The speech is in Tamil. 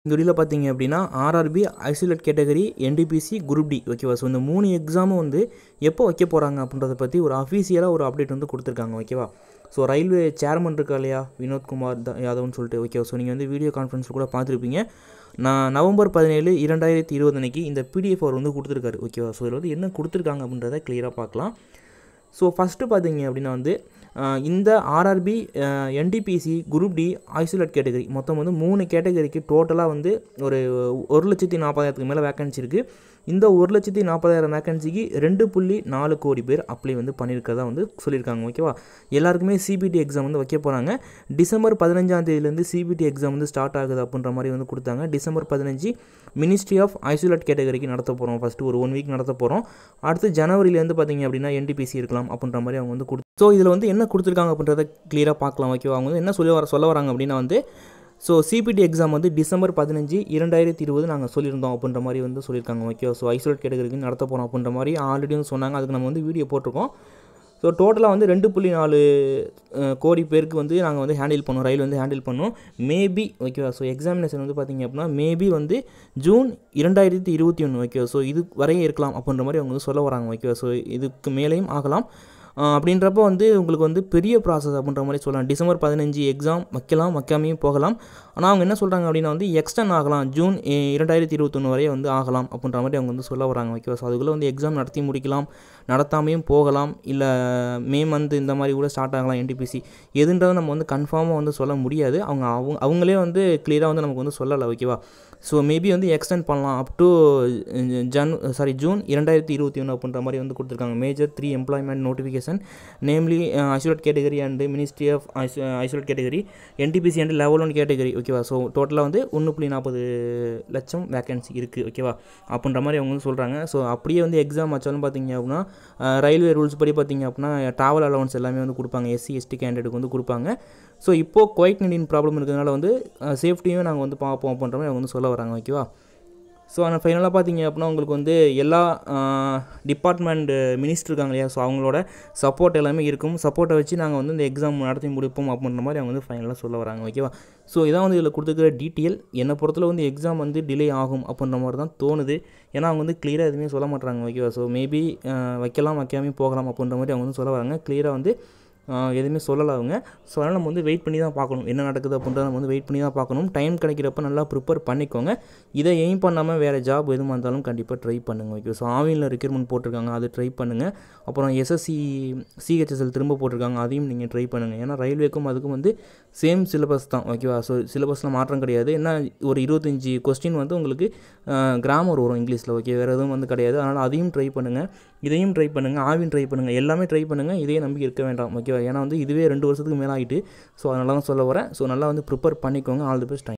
இந்த வீடியோவில் பார்த்தீங்க அப்படின்னா RRB isolate category NTPC group D ஓகேவா ஸோ இந்த மூணு எக்ஸாமும் வந்து எப்போ வைக்க போகிறாங்க அப்படின்றத பற்றி ஒரு அஃபீஷியலாக ஒரு அப்டேட் வந்து கொடுத்துருக்காங்க ஓகேவா ஸோ ரயில்வே சேர்மன் இருக்கா இல்லையா வினோத்குமார் த யாதவ்னு சொல்லிட்டு ஓகேவா ஸோ நீங்கள் வந்து வீடியோ கான்ஃபரன்ஸில் கூட பார்த்துருப்பீங்க நான் நவம்பர் பதினேழு இரண்டாயிரத்தி இருபது அன்னைக்கு இந்த பிடிஎஃப் அவர் வந்து கொடுத்துருக்காரு ஓகேவா ஸோ இதில் வந்து என்ன கொடுத்துருக்காங்க அப்படின்றத கிளியராக பார்க்கலாம் ஸோ ஃபஸ்ட்டு பார்த்தீங்க அப்படின்னா வந்து அஹ், இந்த RRB NTPC group D isolate category மொத்தம் வந்து மூணு கேட்டகரிக்கு டோட்டலாக வந்து ஒரு ஒரு லட்சத்தி நாற்பதாயிரத்துக்கு மேலே வேக்கன்சி இருக்குது இந்த ஒரு லட்சத்தி நாற்பதாயிரம் வேக்கன்சிக்கு ரெண்டு புள்ளி நாலு கோடி பேர் அப்ளை வந்து பண்ணியிருக்கதா வந்து சொல்லியிருக்காங்க ஓகேவா எல்லாருக்குமே சிபிடி எக்ஸாம் வந்து வைக்க போகிறாங்க டிசம்பர் பதினஞ்சாம் தேதியிலேருந்து சிபிடி எக்ஸாம் வந்து ஸ்டார்ட் ஆகுது அப்படின்ற மாதிரி வந்து கொடுத்தாங்க டிசம்பர் பதினஞ்சு மினிஸ்ட்ரி ஆஃப் ஐசோலேட் கேட்டகரிக்கு நடத்த போகிறோம் ஃபஸ்ட்டு ஒரு ஒன் வீக் நடத்த போகிறோம் அடுத்து ஜனவரியிலேருந்து பார்த்தீங்க அப்படின்னா என்டிபிசி இருக்கலாம் அப்படின்ற மாதிரி அவங்க வந்து கொடு ஸோ இதில் வந்து என்ன கொடுத்துருக்காங்க அப்படின்றத கிளியராக பார்க்கலாம் ஓகேவா அவங்க வந்து என்ன சொல்லி வர சொல்ல வராங்க அப்படின்னா வந்து ஸோ சிபிடி எக்ஸாம் வந்து டிசம்பர் பதினஞ்சு இரண்டாயிரத்தி இருபது நாங்கள் சொல்லியிருந்தோம் அப்படின்ற மாதிரி வந்து சொல்லியிருக்காங்க ஓகேவா ஸோ ஐசோலேட் கேட்டகரிக்கு நடத்த போகிறோம் அப்படின்ற மாதிரி ஆல்ரெடி வந்து சொன்னாங்க அதுக்கு நம்ம வந்து வீடியோ போட்டிருக்கோம் ஸோ டோட்டலாக வந்து ரெண்டு புள்ளி நாலு அஹ், கோடி பேருக்கு வந்து நாங்கள் வந்து ஹேண்டில் பண்ணோம் ரயில் வந்து ஹேண்டில் பண்ணோம் மேபி ஓகேவா ஸோ எக்ஸாமினேஷன் வந்து பார்த்தீங்க அப்படின்னா மேபி வந்து ஜூன் இரண்டாயிரத்தி இருபத்தி ஒன்று ஓகேவா ஸோ இது வரையும் இருக்கலாம் அப்படின்ற மாதிரி அவங்க வந்து சொல்ல வராங்க ஓகேவா ஸோ இதுக்கு மேலேயும் ஆகலாம் அஹ், அப்படின்றப்ப வந்து உங்களுக்கு வந்து பெரிய ப்ராசஸ் அப்படின்ற மாதிரி சொல்லலாம் டிசம்பர் பதினஞ்சு எக்ஸாம் வைக்கலாம் வைக்காமையும் போகலாம் ஆனால் அவங்க என்ன சொல்கிறாங்க அப்படின்னா வந்து எக்ஸ்டன் ஆகலாம் ஜூன் இ- இரண்டாயிரத்தி இருபத்தொன்று வரையே வந்து ஆகலாம் அப்படின்ற மாதிரி அவங்க வந்து சொல்ல வராங்க ஓகேவா ஸோ அதுக்குள்ளே வந்து எக்ஸாம் நடத்தி முடிக்கலாம் நடத்தாமையும் போகலாம் இல்லை மே மந்த் இந்த மாதிரி கூட ஸ்டார்ட் ஆகலாம் என்டிபிசி எதுன்றதை நம்ம வந்து கன்ஃபார்மாக வந்து சொல்ல முடியாது அவங்க அவங்க அவங்களே வந்து கிளியராக வந்து நமக்கு வந்து சொல்லலை ஓகேவா ஸோ மேபி வந்து எக்ஸ்டெண்ட் பண்ணலாம் up to Jan sorry June இரண்டாயிரத்தி இருபத்தி ஒன்று அப்படின்ற மாதிரி வந்து கொடுத்துருக்காங்க major three employment notification namely isolate category and ministry of isolate category NTPC and level one category ஓகேவா ஸோ டோட்டலாக வந்து ஒன்று புள்ளி நாற்பது லட்சம் வேகன்சி இருக்குது ஓகேவா அப்படின்ற மாதிரி அவங்க வந்து சொல்கிறாங்க ஸோ அப்படியே வந்து எக்ஸாம் வச்சாலும் பார்த்தீங்க அப்படின்னா ரயில்வே ரூல்ஸ் படி பார்த்தீங்க அப்படின்னா ட்ராவல் அலவன்ஸ் எல்லாமே வந்து கொடுப்பாங்க எஸ்சி எஸ்டி கேண்டிடேட்டுக்கு வந்து கொடுப்பாங்க ஸோ இப்போது குவைட் நிடின் ப்ராப்ளம் இருக்கிறதுனால வந்து சேஃப்டியும் நாங்கள் வந்து பார்ப்போம் அப்படின்ற மாதிரி அவங்க வந்து சொல்ல வராங்க ஓகேவா ஸோ ஆனால் ஃபைனலாக பார்த்தீங்க அப்படின்னா உங்களுக்கு வந்து எல்லா டிபார்ட்மெண்ட் மினிஸ்டர் இருக்காங்க இல்லையா ஸோ அவங்களோட சப்போர்ட் எல்லாமே இருக்கும் சப்போர்ட்டை வச்சு நாங்கள் வந்து இந்த எக்ஸாம் நடத்தி முடிப்போம் அப்படின்ற மாதிரி அவங்க வந்து ஃபைனலாக சொல்ல வராங்க ஓகேவா ஸோ இதான் வந்து இதில் கொடுத்துருக்கிற டீட்டெயில் என்னை பொறுத்தல வந்து எக்ஸாம் வந்து டிலே ஆகும் அப்படின்ற மாதிரி தான் தோணுது ஏன்னா அவங்க வந்து கிளியராக எதுவுமே சொல்ல மாட்டாங்க ஓகேவா ஸோ மேபி வைக்கலாம் வைக்காமே போகலாம் அப்படின்ற மாதிரி அவங்க வந்து சொல்ல வராங்க கிளியராக வந்து ஆஹ் எதுவுமே சொல்லலை அவங்க ஸோ அதனால் நம்ம வந்து வெயிட் பண்ணி தான் பார்க்கணும் என்ன நடக்குது அப்படின்றத நம்ம வந்து வெயிட் பண்ணி தான் பார்க்கணும் டைம் கிடைக்கிறப்ப நல்லா ப்ரிப்பேர் பண்ணிக்கோங்க இதை எய்ம் பண்ணாமல் வேறு ஜாப் எதுவும் இருந்தாலும் கண்டிப்பாக ட்ரை பண்ணுங்கள் ஓகே ஸோ ஆவினில் ரெக்யூர்மெண்ட் போட்டிருக்காங்க அது ட்ரை பண்ணுங்கள் அப்புறம் எஸ்எஸ்சி சிஹெச்எஸ்எல் திரும்ப போட்டிருக்காங்க அதையும் நீங்கள் ட்ரை பண்ணுங்கள் ஏன்னா ரயில்வேக்கும் அதுக்கும் வந்து சேம் சிலபஸ் தான் ஓகேவா ஸோ சிலபஸில் மாற்றம் கிடையாது என்ன ஒரு இருபத்தஞ்சி கொஸ்டின் வந்து உங்களுக்கு கிராமர் வரும் இங்கிலீஷில் ஓகே வேறு எதுவும் வந்து கிடையாது அதனால் அதையும் ட்ரை பண்ணுங்கள் இதையும் ட்ரை பண்ணுங்கள் ஆவின் ட்ரை பண்ணுங்கள் எல்லாமே ட்ரை பண்ணுங்கள் இதே நம்பி இருக்க வேண்டாம் ஓகேவா ஏன்னா வந்து இதுவே ரெண்டு வருஷத்துக்கு மேலே ஆகிட்டு ஸோ அதனால தான் சொல்ல வரேன் ஸோ நல்லா வந்து ப்ரிப்பேர் பண்ணிக்கோங்க ஆல் தி பெஸ்ட்